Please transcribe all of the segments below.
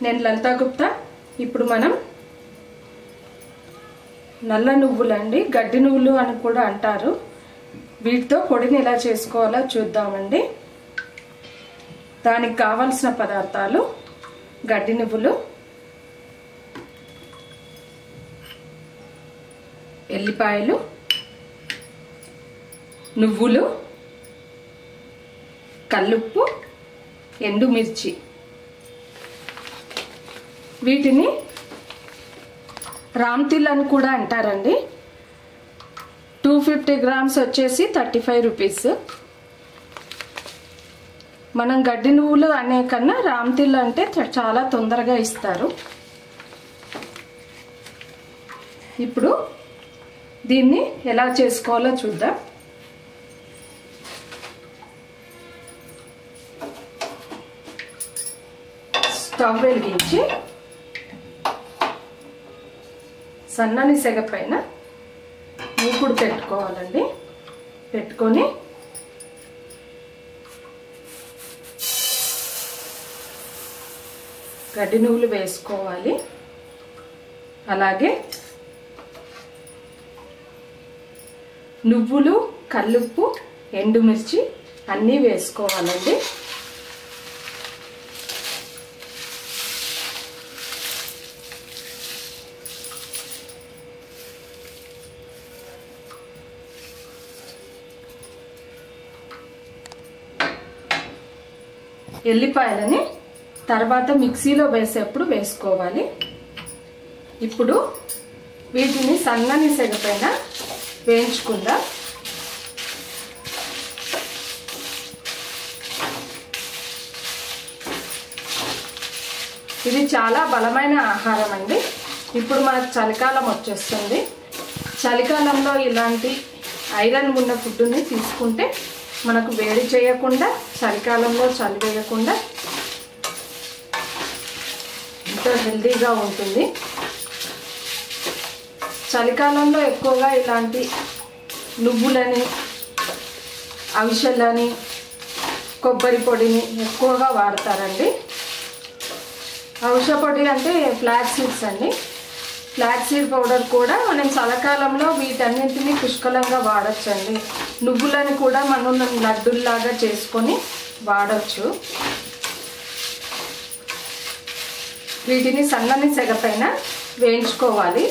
నేను లలితా గుప్తా ఇప్పుడు మనం నల్ల నువ్వులు అండి గడ్డి నువ్వులు అని కూడా అంటారు వీటితో పొడిని ఎలా చేసుకోవాలో చూద్దామండి దానికి కావలసిన పదార్థాలు గడ్డి నువ్వులు ఎల్లిపాయలు నువ్వులు కల్లుప్పు ఎండుమిర్చి వీటిని రామ్తిల్ అని కూడా అంటారండి టూ ఫిఫ్టీ గ్రామ్స్ వచ్చేసి థర్టీ ఫైవ్ రూపీస్ మనం గడ్డి నువ్వులు అనే కన్నా రామ్తిల్ అంటే చాలా తొందరగా ఇస్తారు ఇప్పుడు దీన్ని ఎలా చేసుకోవాలో చూద్దాం స్టవ్ వెలిగించి సన్నని సెగ పైన మూకుడు పెట్టుకోవాలండి పెట్టుకొని గడ్డి నువ్వులు వేసుకోవాలి అలాగే నువ్వులు కల్లుప్పు ఎండుమిర్చి అన్నీ వేసుకోవాలండి ఎల్లిపాయలని తర్వాత మిక్సీలో వేసేప్పుడు వేసుకోవాలి ఇప్పుడు వీటిని సన్నని సెగ పైన వేయించుకుందాం ఇది చాలా బలమైన ఆహారం అండి ఇప్పుడు మనకు చలికాలం వచ్చేస్తుంది చలికాలంలో ఇలాంటి ఐరన్ ఉన్న ఫుడ్ని తీసుకుంటే మనకు వేడి చేయకుండా చలికాలంలో చలి వేయకుండా ఎంతో హెల్తీగా ఉంటుంది చలికాలంలో ఎక్కువగా ఇలాంటి నువ్వులని అవిసెలని కొబ్బరి పొడిని ఎక్కువగా వాడతారండి అవిసె పొడి అంటే ఫ్లాక్ సీడ్స్ అండి ఫ్లాక్ సీడ్ పౌడర్ కూడా మనం చలికాలంలో వీటన్నింటినీ పుష్కలంగా వాడచ్చండి నువ్వులని కూడా మనం లడ్డుల్లాగా చేసుకొని వాడచ్చు వీటిని సన్నని సెగ పైన వేయించుకోవాలి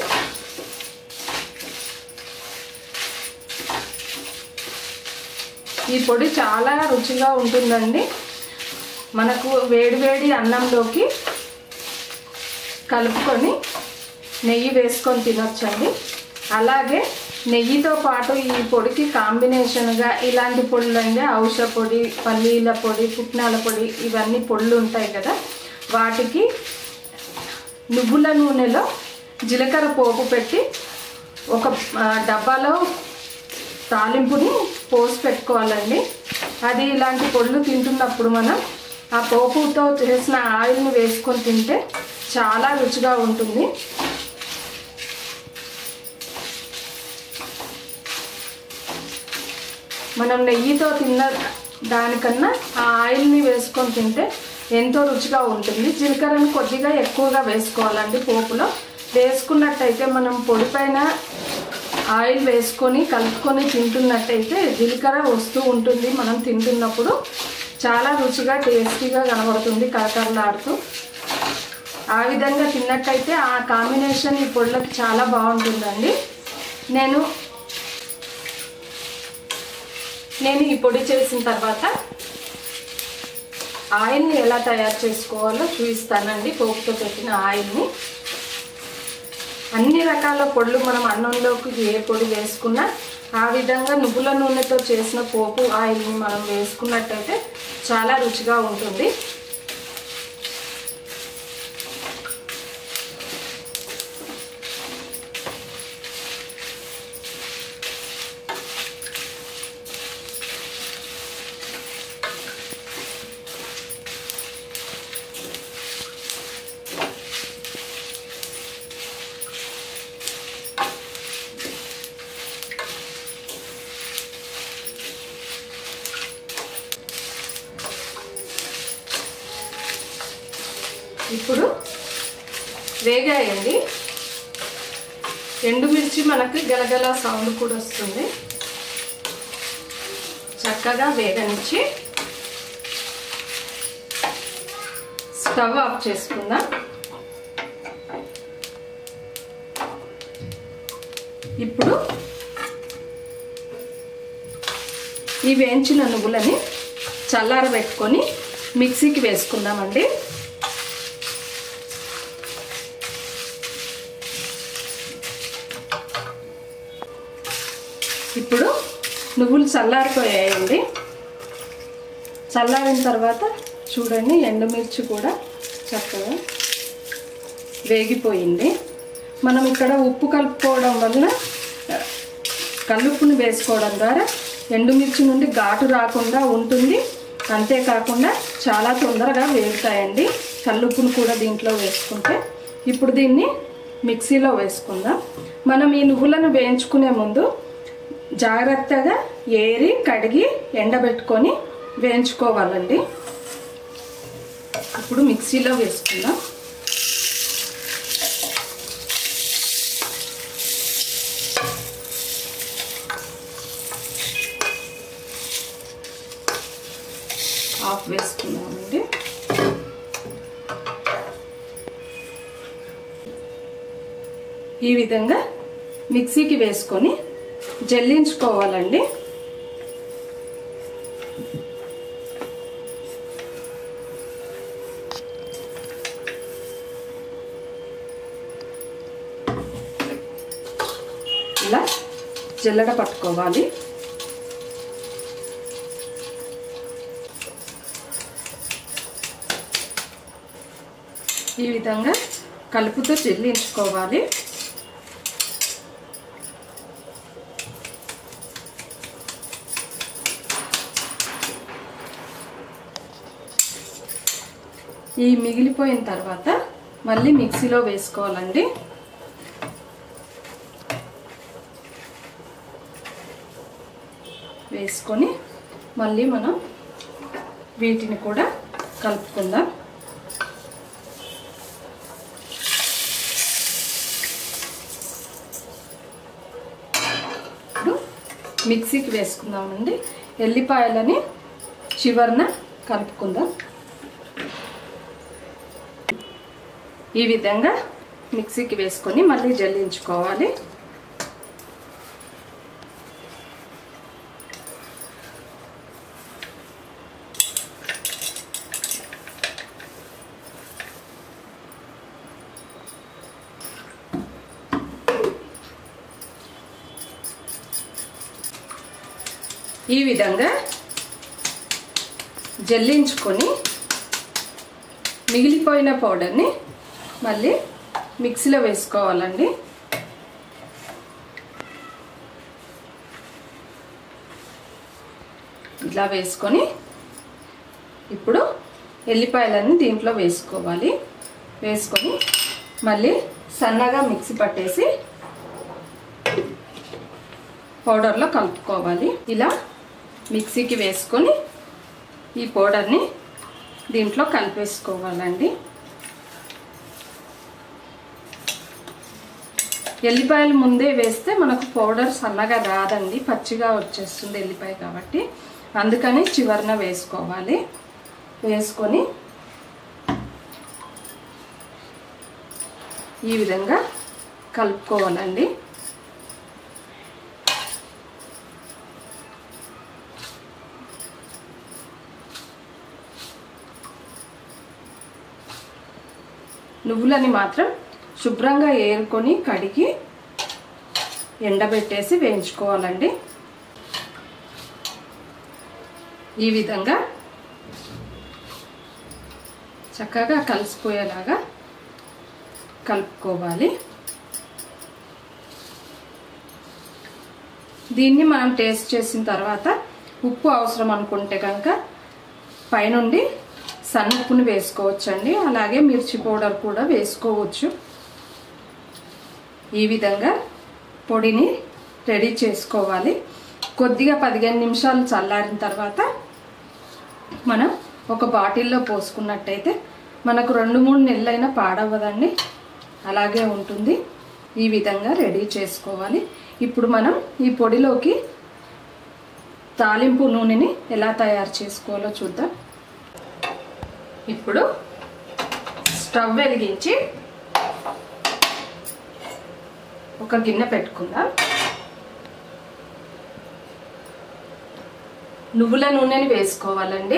ఈ పొడి చాలా రుచిగా ఉంటుందండి మనకు వేడివేడి అన్నంలోకి కలుపుకొని నెయ్యి వేసుకొని తినొచ్చండి అలాగే నెయ్యితో పాటు ఈ పొడికి కాంబినేషన్గా ఇలాంటి పొడులు అంటే ఔషధ పొడి పల్లీల పొడి పుట్నాల పొడి ఇవన్నీ పొడులు ఉంటాయి కదా వాటికి నువ్వుల నూనెలో జీలకర్ర పోపు పెట్టి ఒక ఆ, డబ్బాలో తాలింపుని పోసి పెట్టుకోవాలండి అది ఇలాంటి పొడులు తింటున్నప్పుడు మనం ఆ పోపుతో చేసిన ఆయిల్ని వేసుకొని తింటే చాలా రుచిగా ఉంటుంది మనం నెయ్యితో తిన్న దానికన్నా ఆ ఆయిల్ని వేసుకొని తింటే ఎంతో రుచిగా ఉంటుంది జీలకర్రను కొద్దిగా ఎక్కువగా వేసుకోవాలండి పోపులో వేసుకున్నట్టయితే మనం పొడి పైన ఆయిల్ వేసుకొని కలుపుకొని తింటున్నట్టయితే జీలకర్ర వస్తూ ఉంటుంది మనం తింటున్నప్పుడు చాలా రుచిగా టేస్టీగా కనబడుతుంది కరకరలాడుతూ ఆ విధంగా తిన్నట్టయితే ఆ కాంబినేషన్ ఈ పొడులకు చాలా బాగుంటుందండి నేను నేను ఈ పొడి చేసిన తర్వాత ఆయిల్ని ఎలా తయారు చేసుకోవాలో చూపిస్తానండి పోపుతో పెట్టిన ఆయిల్ని అన్ని రకాల పొడులు మనం అన్నంలోకి ఏ పొడి వేసుకున్నా ఆ విధంగా నువ్వుల నూనెతో చేసిన పోపు ఆయిల్ని మనం వేసుకున్నట్టయితే చాలా రుచిగా ఉంటుంది ఇప్పుడు వేగాయండి ఎండుమిర్చి మనకి గలగల సౌండ్ కూడా వస్తుంది చక్కగా వేగనిచ్చి స్టవ్ ఆఫ్ చేసుకుందాం ఇప్పుడు ఈ వేయించిన నువ్వులని చల్లారబెట్టుకొని మిక్సీకి వేసుకుందామండి ఇప్పుడు నువ్వులు చల్లారిపోయాయండి చల్లారిన తర్వాత చూడండి ఎండుమిర్చి కూడా చక్కగా వేగిపోయింది మనం ఇక్కడ ఉప్పు కలుపుకోవడం వలన ఆ, కల్లుప్పుని వేసుకోవడం ద్వారా ఎండుమిర్చి నుండి ఘాటు రాకుండా ఉంటుంది అంతేకాకుండా చాలా తొందరగా వేగుతాయండి కల్లుప్పును కూడా దీంట్లో వేసుకుంటే ఇప్పుడు దీన్ని మిక్సీలో వేసుకుందాం మనం ఈ నువ్వులను వేయించుకునే ముందు జాగ్రత్తగా ఏరి కడిగి ఎండబెట్టుకొని వేయించుకోవాలండి ఇప్పుడు మిక్సీలో వేసుకుందాం ఆఫ్ వేసుకుందామండి ఈ విధంగా మిక్సీకి వేసుకొని జల్లించుకోవాలండి ఇలా జల్లెడ పట్టుకోవాలి ఈ విధంగా కలుపుతో జల్లించుకోవాలి ఈ మిగిలిపోయిన తర్వాత మళ్ళీ మిక్సీలో వేసుకోవాలండి వేసుకొని మళ్ళీ మనం వీటిని కూడా కలుపుకుందాం ఇప్పుడు మిక్సీకి వేసుకుందామండి ఎల్లిపాయలని చివరన కలుపుకుందాం ఈ విధంగా మిక్సీకి వేసుకొని మళ్ళీ జల్లించుకోవాలి ఈ విధంగా జల్లించుకొని మిగిలిపోయిన పౌడర్ని మళ్ళీ మిక్సీలో వేసుకోవాలండి ఇలా వేసుకొని ఇప్పుడు ఎల్లిపాయలన్నీ దీంట్లో వేసుకోవాలి వేసుకొని మళ్ళీ సన్నగా మిక్సీ పట్టేసి పౌడర్లో కలుపుకోవాలి ఇలా మిక్సీకి వేసుకొని ఈ పౌడర్ని దీంట్లో కలిపేసుకోవాలండి ఎల్లిపాయలు ముందే వేస్తే మనకు పౌడర్ సన్నగా రాదండి పచ్చిగా వచ్చేస్తుంది ఎల్లిపాయ కాబట్టి అందుకని చివరన వేసుకోవాలి వేసుకొని ఈ విధంగా కలుపుకోవాలండి నువ్వులని మాత్రం శుభ్రంగా ఏరుకొని కడిగి ఎండబెట్టేసి వేయించుకోవాలండి ఈ విధంగా చక్కగా కలిసిపోయేలాగా కలుపుకోవాలి దీన్ని మనం టేస్ట్ చేసిన తర్వాత ఉప్పు అవసరం అనుకుంటే కనుక పైనుండి సన్నుప్పుని వేసుకోవచ్చండి అలాగే మిర్చి పౌడర్ కూడా వేసుకోవచ్చు ఈ విధంగా పొడిని రెడీ చేసుకోవాలి కొద్దిగా పదిహేను నిమిషాలు చల్లారిన తర్వాత మనం ఒక బాటిల్లో పోసుకున్నట్టయితే మనకు రెండు మూడు నెలలైనా పాడవ్వదండి అలాగే ఉంటుంది ఈ విధంగా రెడీ చేసుకోవాలి ఇప్పుడు మనం ఈ పొడిలోకి తాలింపు నూనెని ఎలా తయారు చేసుకోవాలో చూద్దాం ఇప్పుడు స్టవ్ వెలిగించి ఒక గిన్నె పెట్టుకుందాం నువ్వుల నూనెని వేసుకోవాలండి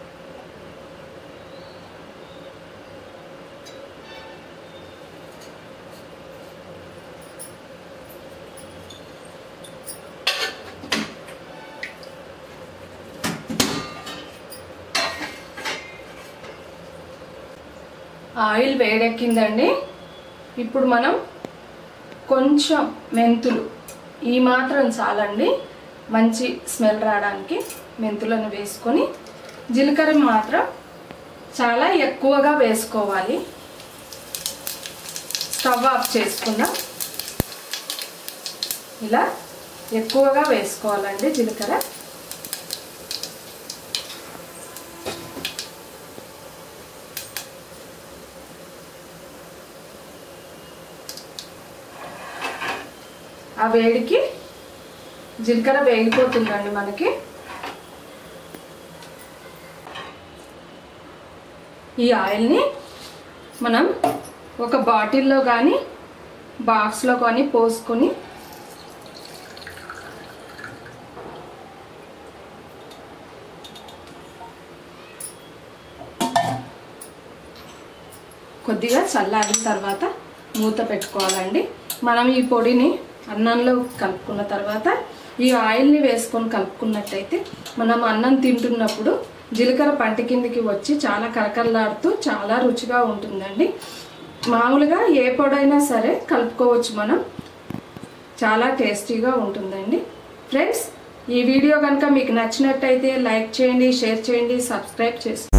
ఆయిల్ వేడెక్కిందండి ఇప్పుడు మనం కొంచెం మెంతులు ఈ మాత్రం చాలండి మంచి స్మెల్ రావడానికి మెంతులను వేసుకొని జీలకర్ర మాత్రం చాలా ఎక్కువగా వేసుకోవాలి స్టవ్ ఆఫ్ చేసుకుందాం ఇలా ఎక్కువగా వేసుకోవాలండి జీలకర్ర ఆ వేడికి జీలకర్ర వేగిపోతుందండి మనకి ఈ ఆయిల్ని మనం ఒక బాటిల్లో కానీ బాక్స్లో కానీ పోసుకొని కొద్దిగా చల్లారిన తర్వాత మూత పెట్టుకోవాలండి మనం ఈ పొడిని అన్నంలో కలుపుకున్న తర్వాత ఈ ఆయిల్ని వేసుకొని కలుపుకున్నట్టయితే మనం అన్నం తింటున్నప్పుడు జీలకర్ర పంట కిందికి వచ్చి చాలా కరకరలాడుతూ చాలా రుచిగా ఉంటుందండి మామూలుగా ఏ పొడైనా సరే కలుపుకోవచ్చు మనం చాలా టేస్టీగా ఉంటుందండి ఫ్రెండ్స్ ఈ వీడియో కనుక మీకు నచ్చినట్టయితే లైక్ చేయండి షేర్ చేయండి సబ్స్క్రైబ్ చేసుకోండి